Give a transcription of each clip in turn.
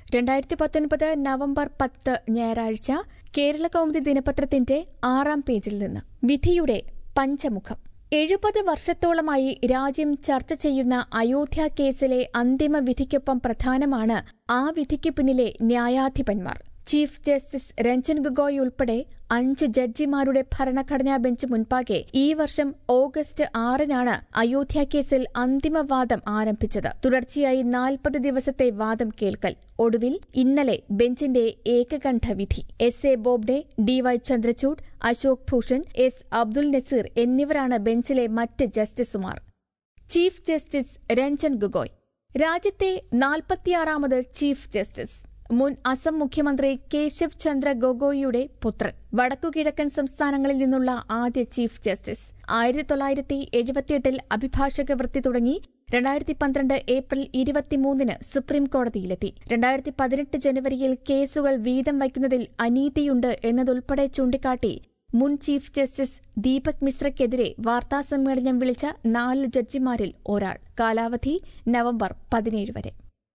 രണ്ടായിരത്തി പത്തൊൻപത് നവംബർ പത്ത് ഞായറാഴ്ച കേരള കൗമുദി ദിനപത്രത്തിന്റെ ആറാം പേജിൽ നിന്ന് വിധിയുടെ പഞ്ചമുഖം എഴുപത് വർഷത്തോളമായി രാജ്യം ചർച്ച ചെയ്യുന്ന അയോധ്യ കേസിലെ അന്തിമ വിധിക്കൊപ്പം പ്രധാനമാണ് ആ വിധിക്ക് പിന്നിലെ ന്യായാധിപന്മാർ ചീഫ് ജസ്റ്റിസ് രഞ്ജൻ ഗൊഗോയ് ഉൾപ്പെടെ അഞ്ച് ജഡ്ജിമാരുടെ ഭരണഘടനാ ബെഞ്ച് മുൻപാകെ ഈ വർഷം ഓഗസ്റ്റ് ആറിനാണ് അയോധ്യ കേസിൽ അന്തിമവാദം ആരംഭിച്ചത് തുടർച്ചയായി നാൽപ്പത് ദിവസത്തെ വാദം കേൾക്കൽ ഒടുവിൽ ഇന്നലെ ബെഞ്ചിന്റെ ഏകകണ്ഠ വിധി S A Bobde D Y Chandrachud Ashok Bhushan S Abdul Nazeer എന്നിവരാണ് ബെഞ്ചിലെ മറ്റ് ജസ്റ്റിസുമാർ ചീഫ് ജസ്റ്റിസ് രഞ്ജൻ ഗൊഗോയ് രാജ്യത്തെ നാൽപ്പത്തിയാറാമത് ചീഫ് ജസ്റ്റിസ് മുൻ അസം മുഖ്യമന്ത്രി കേശവ് ചന്ദ്ര ഗൊഗോയിയുടെ പുത്രൻ വടക്കുകിഴക്കൻ സംസ്ഥാനങ്ങളിൽ നിന്നുള്ള ആദ്യ ചീഫ് ജസ്റ്റിസ് ആയിരത്തി തൊള്ളായിരത്തി എഴുപത്തിയെട്ടിൽ അഭിഭാഷക വൃത്തി തുടങ്ങി രണ്ടായിരത്തി പന്ത്രണ്ട് ഏപ്രിൽ ഇരുപത്തിമൂന്നിന് സുപ്രീം കോടതിയിലെത്തി രണ്ടായിരത്തി പതിനെട്ട് ജനുവരിയിൽ കേസുകൾ വീതം വയ്ക്കുന്നതിൽ അനീതിയുണ്ട് എന്നതുൾപ്പെടെ ചൂണ്ടിക്കാട്ടി മുൻ ചീഫ് ജസ്റ്റിസ് ദീപക് മിശ്രയ്ക്കെതിരെ വാർത്താസമ്മേളനം വിളിച്ച നാല് ജഡ്ജിമാരിൽ ഒരാൾ കാലാവധി നവംബർ പതിനേഴ് വരെ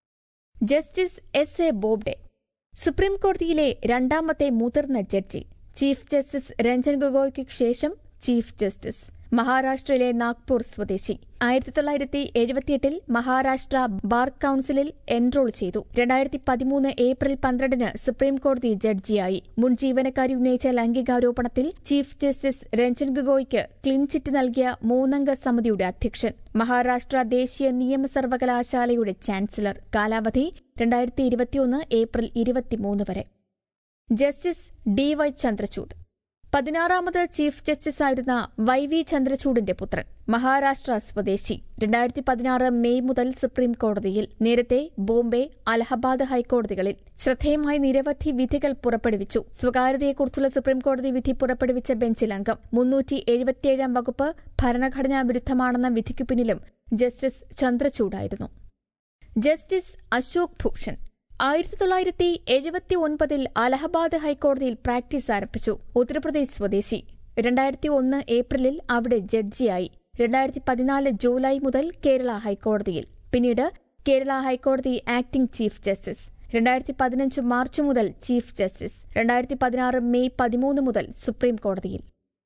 justice S A Bobde supreme കോടതിയിലെ രണ്ടാമത്തെ മുതിർന്ന ജഡ്ജി ചീഫ് ജസ്റ്റിസ് രഞ്ജൻ ഗൊഗോയ്ക്ക് ശേഷം ചീഫ് ജസ്റ്റിസ് മഹാരാഷ്ട്രയിലെ നാഗ്പൂർ സ്വദേശി ആയിരത്തി തൊള്ളായിരത്തി എഴുപത്തിയെട്ടിൽ മഹാരാഷ്ട്ര ബാർ കൌൺസിലിൽ എൻറോൾ ചെയ്തു രണ്ടായിരത്തി പതിമൂന്ന് ഏപ്രിൽ പന്ത്രണ്ടിന് സുപ്രീം കോടതി ജഡ്ജിയായി മുൻ ജീവനക്കാരി ഉന്നയിച്ച ലൈംഗികാരോപണത്തിൽ ചീഫ് ജസ്റ്റിസ് രഞ്ജൻ ഗൊഗോയ്ക്ക് ക്ലീൻചിറ്റ് നൽകിയ മൂന്നംഗ സമിതിയുടെ അധ്യക്ഷൻ മഹാരാഷ്ട്ര ദേശീയ നിയമ സർവകലാശാലയുടെ ചാൻസലർ കാലാവധി രണ്ടായിരത്തി ഇരുപത്തിയൊന്ന് ഏപ്രിൽ ഇരുപത്തിമൂന്ന് വരെ ജസ്റ്റിസ് ഡി വൈ ചന്ദ്രചൂഡ് പതിനാറാമത് ചീഫ് ജസ്റ്റിസായിരുന്ന വൈ വി ചന്ദ്രചൂഡിന്റെ പുത്രൻ മഹാരാഷ്ട്ര സ്വദേശി രണ്ടായിരത്തി പതിനാറ് മെയ് മുതൽ സുപ്രീം കോടതിയിൽ നേരത്തെ ബോംബെ അലഹബാദ് ഹൈക്കോടതികളിൽ ശ്രദ്ധേയമായി നിരവധി വിധികൾ പുറപ്പെടുവിച്ചു സ്വകാര്യതയെക്കുറിച്ചുള്ള സുപ്രീം കോടതി വിധി പുറപ്പെടുവിച്ച ബെഞ്ചിൽ അംഗം മുന്നൂറ്റി എഴുപത്തിയേഴാം വകുപ്പ് ഭരണഘടനാ വിരുദ്ധമാണെന്ന വിധിക്കു പിന്നിലും ജസ്റ്റിസ് ചന്ദ്രചൂഡായിരുന്നു ജസ്റ്റിസ് അശോക് ഭൂഷൺ ആയിരത്തി തൊള്ളായിരത്തി എഴുപത്തി ഒൻപതിൽ അലഹബാദ് ഹൈക്കോടതിയിൽ പ്രാക്ടീസ് ആരംഭിച്ചു ഉത്തർപ്രദേശ് സ്വദേശി രണ്ടായിരത്തി ഒന്ന് ഏപ്രിലിൽ അവിടെ ജഡ്ജിയായി രണ്ടായിരത്തി പതിനാല് ജൂലൈ മുതൽ കേരള ഹൈക്കോടതിയിൽ പിന്നീട് കേരള ഹൈക്കോടതി ആക്ടിംഗ് ചീഫ് ജസ്റ്റിസ് രണ്ടായിരത്തി പതിനഞ്ച് മാർച്ച് മുതൽ ചീഫ് ജസ്റ്റിസ് രണ്ടായിരത്തി പതിനാറ് മെയ് പതിമൂന്ന് മുതൽ സുപ്രീം കോടതിയിൽ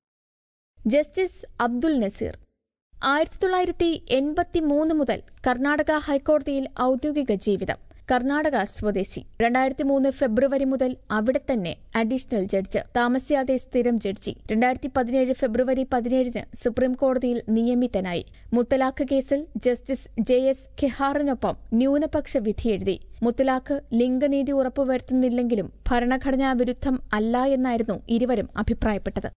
ജസ്റ്റിസ് അബ്ദുൽ നസീർ ആയിരത്തി തൊള്ളായിരത്തി എൺപത്തി മൂന്ന് മുതൽ കർണാടക ഹൈക്കോടതിയിൽ ഔദ്യോഗിക ജീവിതം കർണാടക സ്വദേശി രണ്ടായിരത്തി മൂന്ന് ഫെബ്രുവരി മുതൽ അവിടെ തന്നെ അഡീഷണൽ ജഡ്ജ് താമസിയാതെ സ്ഥിരം ജഡ്ജി രണ്ടായിരത്തി പതിനേഴ് ഫെബ്രുവരി പതിനേഴിന് സുപ്രീം കോടതിയിൽ നിയമിതനായി മുത്തലാഖ് കേസിൽ ജസ്റ്റിസ് ജെ എസ് ഖെഹാറിനൊപ്പം ന്യൂനപക്ഷ വിധിയെഴുതി മുത്തലാഖ് ലിംഗനീതി ഉറപ്പുവരുത്തുന്നില്ലെങ്കിലും ഭരണഘടനാ വിരുദ്ധം അല്ല എന്നായിരുന്നു ഇരുവരും അഭിപ്രായപ്പെട്ടത്